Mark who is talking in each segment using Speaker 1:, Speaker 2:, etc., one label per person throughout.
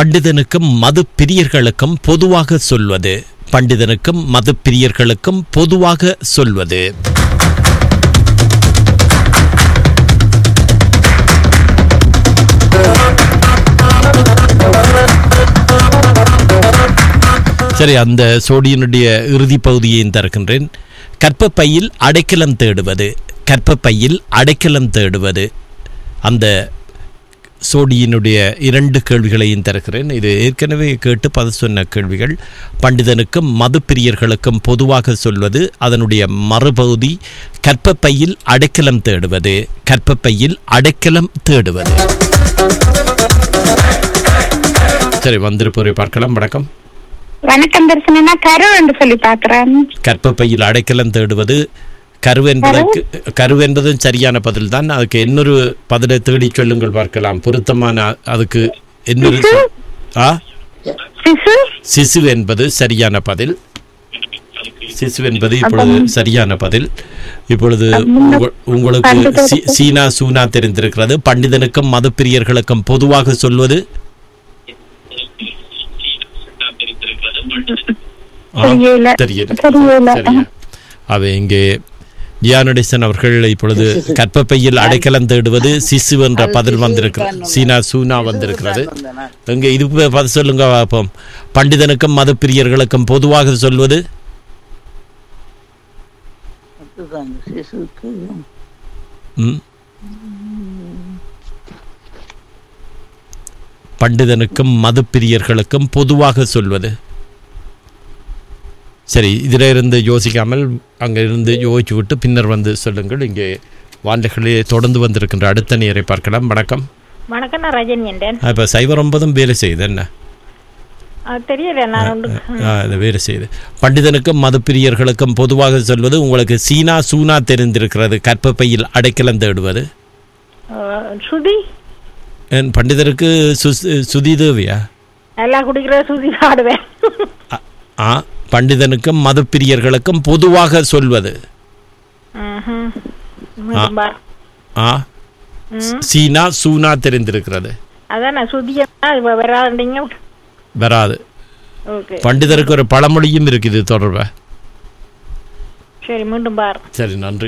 Speaker 1: பண்டிதனுக்கும் மது பிரியர்களுக்கும் பொதுவாக சொல்வது பண்டிதனுக்கும் மது பிரியர்களுக்கும் பொதுவாக சொல்வது சரி அந்த சோடியினுடைய இறுதி பகுதியையும் திறக்கின்றேன் கற்பப்பையில் அடைக்கலம் தேடுவது கற்பப்பையில் அடைக்கலம் தேடுவது அந்த சோடியினுடைய இரண்டு கேள்விகளையும் திறக்கிறேன் இது ஏற்கனவே கேட்டு பத சொன்ன கேள்விகள் பண்டிதனுக்கும் மது பிரியர்களுக்கும் பொதுவாக சொல்வது அதனுடைய மறுபகுதி கற்பப்பையில் அடைக்கலம் தேடுவது கற்பப்பையில் அடைக்கலம் தேடுவது சரி வந்திருப்போரை பார்க்கலாம் வணக்கம்
Speaker 2: வணக்கம் தரிசனா கரு என்று சொல்லி பாக்குறேன்
Speaker 1: கற்பப்பையில் அடைக்கலம் தேடுவது கரு என்பதற்கு கரு என்பதும் சரியான பதில் தான் அதுக்கு இன்னொரு பதிலை தேடி சொல்லுங்கள் பார்க்கலாம் பொருத்தமான அ- அதுக்கு இன்னொரு சொ- ஆ
Speaker 2: சிசு
Speaker 1: சிசு என்பது சரியான பதில் சிசு என்பது இப்பொழுது சரியான பதில் இப்பொழுது உங்க- உங்களுக்கு சி- சீனா சூனா தெரிந்திருக்கிறது பண்டிதனுக்கும் மத பிரியர்களுக்கும் பொதுவாக சொல்வது ஆ,
Speaker 2: தெரியல
Speaker 1: தெரியல
Speaker 2: தெரியல
Speaker 1: சரியா அவை இங்கே ஜியானடிசன் அவர்கள் இப்பொழுது கற்பப்பையில் அடைக்கலம் தேடுவது சிசு என்ற பதில் வந்திருக்கிறது சீனா சூனா வந்திருக்கிறது இங்க இது ப- பதில் சொல்லுங்க பார்ப்போம் பண்டிதனுக்கும் மத பிரியர்களுக்கும் பொதுவாக சொல்வது
Speaker 3: அதுதான் சிசுக்கு
Speaker 1: ம்? பண்டிதனுக்கும் மத பிரியர்களுக்கும் பொதுவாக சொல்வது சரி இதில் இருந்து யோசிக்காமல் அங்கே இருந்து யோசிச்சு விட்டு பின்னர் வந்து சொல்லுங்கள் இங்கே வாண்டைகளே தொடர்ந்து வந்திருக்கின்ற அடுத்த நேரை பார்க்கலாம் வணக்கம்
Speaker 4: வணக்கம் நான் ரஜினி என்றேன்
Speaker 1: இப்போ சைவர் ஒன்பதும் வேலை செய்யுது என்ன
Speaker 4: அது தெரியல நான் ஒன்று
Speaker 1: ஆ, இது வேலை செய்யுது பண்டிதனுக்கும் மத பிரியர்களுக்கும் பொதுவாக சொல்வது உங்களுக்கு சீனா சூனா தெரிந்திருக்கிறது கற்பப்பையில் அடைக்கலம் தேடுவது
Speaker 4: அஹ், சுதி
Speaker 1: என் பண்டிதருக்கு சுஸ்- சுதி தேவியா
Speaker 4: நல்லா குடிக்கிற சுதி ஆடுவேன்
Speaker 1: அ- ஆ பண்டிதனுக்கும் மத பிரியர்களுக்கும் பொதுவாக சொல்வது
Speaker 4: ம்ஹும். மீண்டும் பார்.
Speaker 1: ஆ சீனா சூனா தெரிந்திருக்கிறது
Speaker 4: அதான் நான் சுதியா வராதுங்க
Speaker 1: வராது
Speaker 4: ஓகே
Speaker 1: பண்டிதருக்கு ஒரு பழமொழியும் இருக்குது தொடர்பா
Speaker 4: சரி மீண்டும் பார்
Speaker 1: சரி நன்றி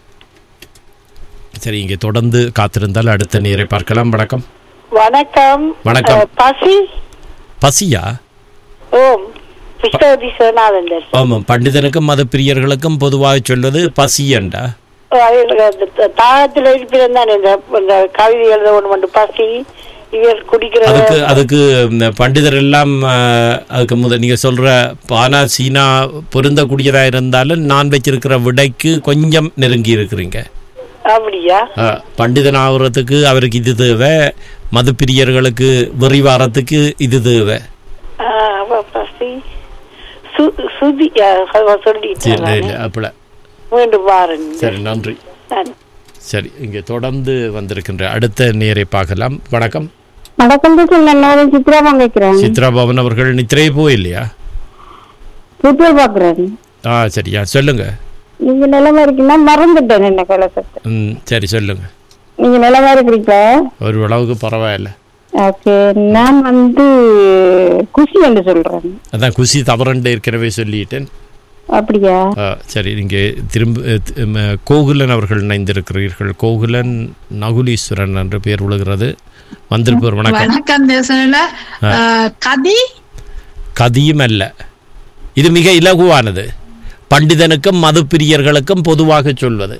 Speaker 1: சரி இங்கே தொடர்ந்து காத்திருந்தால் அடுத்த நேரை பார்க்கலாம் வணக்கம்
Speaker 5: வணக்கம்
Speaker 1: வணக்கம்.
Speaker 5: அஹ், பசி
Speaker 1: பசியா
Speaker 5: ஓம் விஸ்வதி சிவநாதன் தர்ஷன்.
Speaker 1: ஆமாம் பண்டிதனுக்கும் மத பிரியர்களுக்கும் பொதுவாக சொல்வது பசி என்றா
Speaker 5: அஹ், எனக்கு அந்த த- தாகத்தில் இருக்கிறது தான் இந்த இந்த கவிதை எழுத ஒன்று மட்டும் பசி இவர் குடிக்கிற
Speaker 1: அதுக்கு அதுக்கு இந்த பண்டிதர் எல்லாம் அஹ், அதுக்கு முத நீங்க சொல்ற பானா சீனா பொருந்தக்கூடியதா இருந்தாலும் நான் வச்சிருக்கிற விடைக்கு கொஞ்சம் நெருங்கி இருக்கிறீங்க
Speaker 5: அப்படியா
Speaker 1: அஹ், பண்டிதன் ஆகுறதுக்கு அவருக்கு இது தேவை மது பிரியர்களுக்கு வெறிவாரத்துக்கு இது தேவை
Speaker 5: அஹ், அப்ப பசி சு- சுதி அஹ்,
Speaker 1: சரி
Speaker 5: சொல்லிட்டேன்
Speaker 1: இல்லை
Speaker 5: நானு.
Speaker 1: இல்லை அப்பல
Speaker 5: மீண்டும் பாருங்க
Speaker 1: சரி நன்றி
Speaker 5: நன்றி.
Speaker 1: சரி இங்கே தொடர்ந்து வந்திருக்கின்ற அடுத்த நேரை பார்க்கலாம் வணக்கம்
Speaker 2: வணக்கம் தரிசனா நான் சித்ரா கேட்கிறேன்
Speaker 1: சித்ரா பவன் அவர்கள் நித்திரை போயில்லையா
Speaker 2: புத்தூர் பாக்குறேன்
Speaker 1: ஆ சரியா சொல்லுங்க
Speaker 2: நீங்க நிலைமை இருக்கீங்கன்னா மறந்துட்டேன் என்ன கலசத்தை
Speaker 1: ம் சரி சொல்லுங்க
Speaker 2: நீங்க நிலைமை இருக்கிறீங்களா
Speaker 1: ஒரு அளவுக்கு பரவாயில்ல
Speaker 2: ஓகே நான் வந்து குஷி என்று சொல்றேன்
Speaker 1: அதான் குசி தவறண்டு ஏற்கனவே சொல்லிட்டேன்
Speaker 2: அப்படியா
Speaker 1: ஆ, சரி இங்கே திரும்ப அஹ், தி- ம, கோகுலன் அவர்கள் இணைந்திருக்கிறீர்கள் கோகுலன் நகுலீஸ்வரன் என்று பெயர் விழுகிறது வந்திருப்பவர் வணக்கம்
Speaker 6: வணக்கம் தேசல கதி
Speaker 1: கதியும் அல்ல இது மிக இலகுவானது பண்டிதனுக்கும் மது பிரியர்களுக்கும் பொதுவாக சொல்வது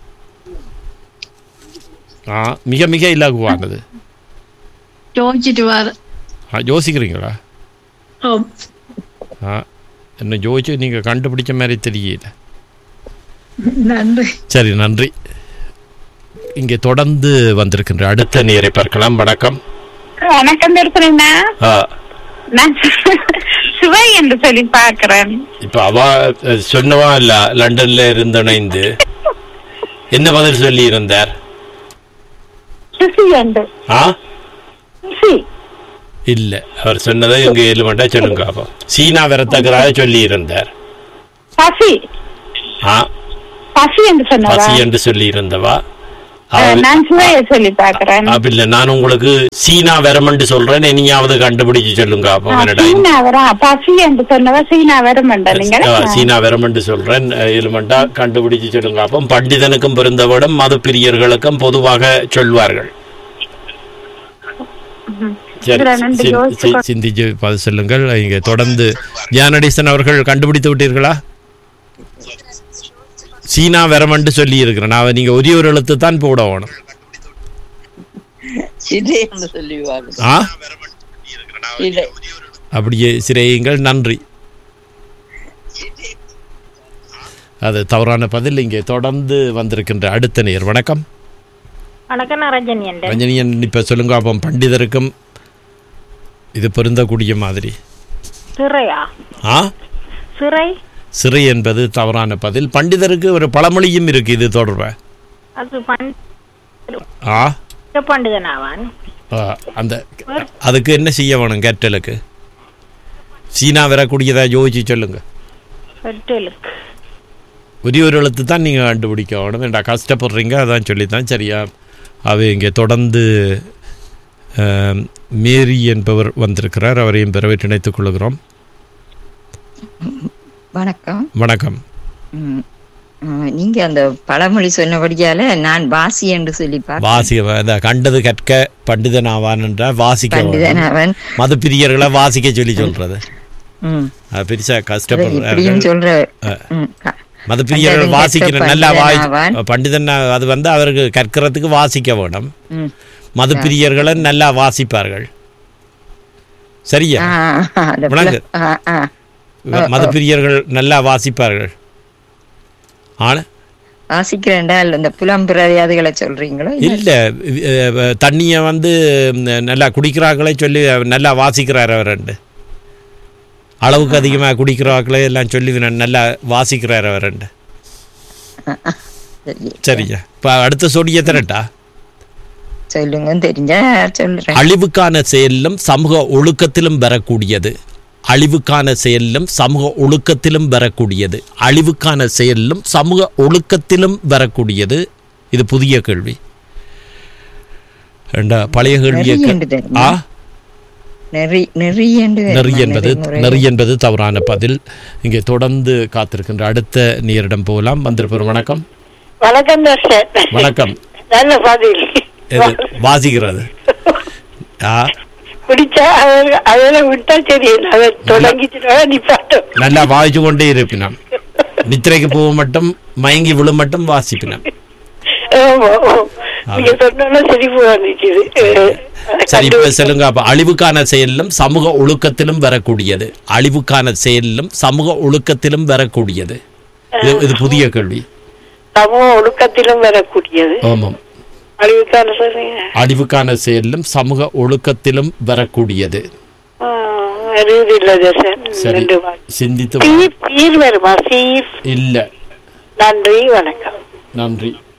Speaker 1: ஆ மிக மிக இலகுவானது
Speaker 6: யோசிச்சுட்டு வாரு
Speaker 1: ஆ யோசிக்கிறீங்களா
Speaker 6: ஓம்.
Speaker 1: ஆ என்ன யோசிச்சு நீங்கள் கண்டுபிடிச்ச மாதிரி தெரியல
Speaker 6: நன்றி
Speaker 1: சரி நன்றி இங்கே தொடர்ந்து வந்திருக்கின்ற அடுத்த நேரை பார்க்கலாம் வணக்கம்
Speaker 2: வணக்கம் தரிசனா
Speaker 1: ஆ,
Speaker 2: நான் சுவை என்று சொல்லி பாக்குறேன்
Speaker 1: இப்ப அவ அஹ், சொன்னவா இல்ல லண்டன்ல இருந்தணைந்து என்ன பதில் சொல்லி இருந்தார்
Speaker 2: சுசி என்று
Speaker 1: ஆ
Speaker 2: சுசி
Speaker 1: இல்ல அவர் சொன்னதை இங்க எலுமண்டா சொல்லுங்க அப்போ சீனா வரத்தக்கதாக சொல்லி இருந்தார்
Speaker 2: பசி
Speaker 1: ஆ
Speaker 2: பசி என்று சொன்னவா
Speaker 1: பசி என்று சொல்லி இருந்தவா அவர்-
Speaker 2: நான் சுவைய சொல்லி பாக்குறேன்
Speaker 1: அப்ப இல்ல நான் உங்களுக்கு சீனா வரமண்டு சொல்றேன் நீயாவது கண்டுபிடிச்சு சொல்லுங்க அப்போ என்னடா
Speaker 2: சீனா வரா பசி என்று சொன்னவ சீனா வரமண்ட நீங்க
Speaker 1: ஆ, சீனா வரமண்டு சொல்றேன் எலுமெண்டா கண்டுபிடிச்சு சொல்லுங்க அப்போ பண்டிதனுக்கும் பிறந்தவிடம் மது பிரியர்களுக்கும் பொதுவாக சொல்வார்கள் சரி
Speaker 2: இதுல நன்றி,
Speaker 1: சி-
Speaker 2: யோசிச்சு
Speaker 1: சி- சிந்திச்சு பதில் சொல்லுங்கள் இங்க தொடர்ந்து ஜானடிசன் அவர்கள் கண்டுபிடித்து விட்டீர்களா சீனா வரமண்டு சொல்லி இருக்கிறேன் நான் நீங்க ஒரே ஒரு எழுத்து தான் போட வேணும்
Speaker 3: இதே என்று சொல்லுவாங்க
Speaker 1: ஆ
Speaker 3: இதே
Speaker 1: அப்படியே சிறையுங்கள் நன்றி அது தவறான பதில் இங்கே தொடர்ந்து வந்திருக்கின்ற அடுத்த நேர் வணக்கம்
Speaker 4: வணக்கம் நான் ரஜினி என்ற
Speaker 1: ரஞ்சனியன் இப்ப சொல்லுங்க அப்போ பண்டிதருக்கும் இது பொருந்தக்கூடிய மாதிரி
Speaker 4: சிறையா
Speaker 1: ஆ
Speaker 4: சிறை
Speaker 1: சிறை என்பது தவறான பதில் பண்டிதருக்கு ஒரு பழமொழியும் இருக்கு இது தொடர்ப
Speaker 4: அது பண்ட
Speaker 1: ஆ
Speaker 4: பண்டிதனாவான்
Speaker 1: ஆ, அந்த அதுக்கு என்ன செய்ய வேணும் கேட்டலுக்கு சீனா வரக்கூடியதா யோசிச்சு சொல்லுங்க
Speaker 4: வெட்டலுக்கு
Speaker 1: ஒரே ஒரு எழுத்து தான் நீங்கள் கண்டுபிடிக்க வேணும் ஏன்டா கஷ்டப்படுறீங்க அதான் சொல்லித்தான் சரியா அவை இங்கே தொடர்ந்து ஆம், மேரி என்பவர் வந்திருக்கிறார் அவரையும் பிறவை நினைத்துக் கொள்கிறோம்
Speaker 7: வணக்கம்
Speaker 1: வணக்கம்
Speaker 7: ம், ம், நீங்க அந்த பழமொழி சொன்னபடியால நான் வாசி என்று சொல்லி பார்த்தேன்.
Speaker 1: வாசிக்க இந்த கண்டது கற்க பண்டிதன் ஆவான் என்றால் வாசிக்க
Speaker 7: பண்டிதன்
Speaker 1: வேணும்.
Speaker 7: அவன்
Speaker 1: மது பிரியர்களை வாசிக்க சொல்லி சொல்றது
Speaker 7: ம்,
Speaker 1: அது பெருசா
Speaker 7: அதை இப்படியும்
Speaker 1: கஷ்டப்படுறார்கள்
Speaker 7: சொல்ற
Speaker 1: ஆ.
Speaker 7: ம், க-
Speaker 1: மத பிரியர்கள்
Speaker 7: கண்டது
Speaker 1: வாசிக்கிற
Speaker 7: கற்க
Speaker 1: நல்லா வாய்
Speaker 7: பண்டிதன் ஆவான்.
Speaker 1: பண்டிதன் அது வந்து அவருக்கு கற்கிறதுக்கு வாசிக்க வேணும்
Speaker 7: ம்.
Speaker 1: மது பிரியர்களை நல்லா வாசிப்பார்கள் சரியா
Speaker 7: ஆ, ஆ, அந்த
Speaker 1: விளங்கு.
Speaker 7: புல- ஆ, ஆ.
Speaker 1: மத பிரியர்கள் நல்லா வாசிப்பார்கள் ஆனா
Speaker 7: வாசிக்கிறேன்டா இல்ல இந்த புலம்பிரதியாதிகளை சொல்றீங்களோ
Speaker 1: இல்ல அஹ், தண்ணிய வந்து ம், நல்லா குடிக்கிறார்களே சொல்லி நல்லா வாசிக்கிறார் அவர் ரெண்டு அளவுக்கு அதிகமாக குடிக்கிறார்களே எல்லாம் சொல்லி நல்லா வாசிக்கிறார் அவர் ரெண்டு
Speaker 7: சரி.
Speaker 1: சரியா இப்போ அடுத்த சொடிய தரட்டா
Speaker 7: சொல்லுங்க தெரிஞ்சா சொல்றேன்
Speaker 1: அழிவுக்கான செயலிலும் சமூக ஒழுக்கத்திலும் வரக்கூடியது அழிவுக்கான செயலிலும் சமூக ஒழுக்கத்திலும் வரக்கூடியது அழிவுக்கான செயலிலும் சமூக ஒழுக்கத்திலும் வரக்கூடியது இது புதிய கேள்வி ரெண்டா பழைய கேள்வியை
Speaker 7: நெறி
Speaker 1: கே-
Speaker 7: என்று தெரியுமா?
Speaker 1: ஆ
Speaker 7: நெறி நெறி என்று
Speaker 1: நெறி என்பது
Speaker 7: நெறிமுறை.
Speaker 1: நெறி என்பது தவறான பதில் இங்கே தொடர்ந்து காத்திருக்கின்ற அடுத்த நேரிடம் போகலாம் வந்திருப்போம் வணக்கம்
Speaker 5: வணக்கம் தர்ஷன்
Speaker 1: வணக்கம்
Speaker 5: நல்ல பதில்
Speaker 1: இது வாசிக்கிறது ஆ
Speaker 5: குடிச்சா அவர் அதெல்லாம் விட்டா சரி அதை தொடங்கிட்டு நிப்பாட்டும்
Speaker 1: நல்லா வாய்ச்சு கொண்டே இருப்பினான் நித்திரைக்கு போக மட்டும் மயங்கி விழு மட்டும் வாசிப்பினான்
Speaker 5: ஆமா, ஆமா. நீங்க சொன்னாலும் சிரிப்பு வந்துச்சுது
Speaker 1: சரி இப்ப சொல்லுங்க அப்ப அழிவுக்கான செயலிலும் சமூக ஒழுக்கத்திலும் வரக்கூடியது அழிவுக்கான செயலிலும் சமூக ஒழுக்கத்திலும் வரக்கூடியது இது இது புதிய கேள்வி
Speaker 5: சமூக ஒழுக்கத்திலும் வரக்கூடியது
Speaker 1: ஆமாம்
Speaker 5: அழிவுக்கான சொல்றீங்க
Speaker 1: அழிவுக்கான செயலிலும் சமூக ஒழுக்கத்திலும் வரக்கூடியது
Speaker 5: அறிவு இல்ல தர்ஷன்
Speaker 1: சரி
Speaker 5: ரெண்டு வாரம்.
Speaker 1: சிந்தித்து
Speaker 5: சீர் சீர் வருமா சீர்
Speaker 1: இல்ல
Speaker 5: நன்றி வணக்கம்
Speaker 1: நன்றி